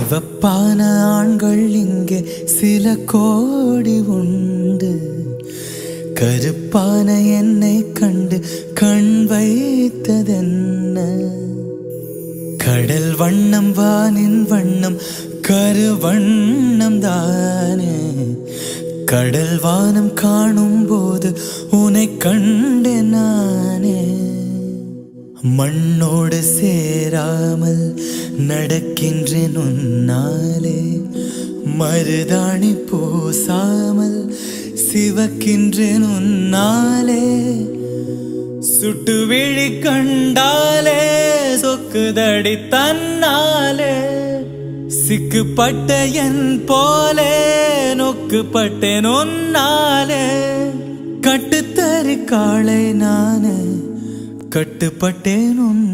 சிவப்பான ஆண்கள் இங்கே சில கோடி உண்டு கருப்பான என்னை கண்டு கண் வைத்ததென்ன கடல் வண்ணம் வானின் வண்ணம் கருவண்ணம் தானே கடல் வானம் காணும் போது உன்னை கண்டேன் நானே மண்ணோடு சேராமல் நடக்கின்றேன் உன்னாலே மருதாணி பூசாமல் சிவக்கின்றேன் உன்னாலே சுட்டு விழி கண்டாலே சொக்குதடி தன்னாலே சிக்குப்பட்ட என் போலே நொக்குப்பட்டேன் உன்னாலே கட்டுத்தறி காளை நானே கட்டுப்பட்டேன் உன்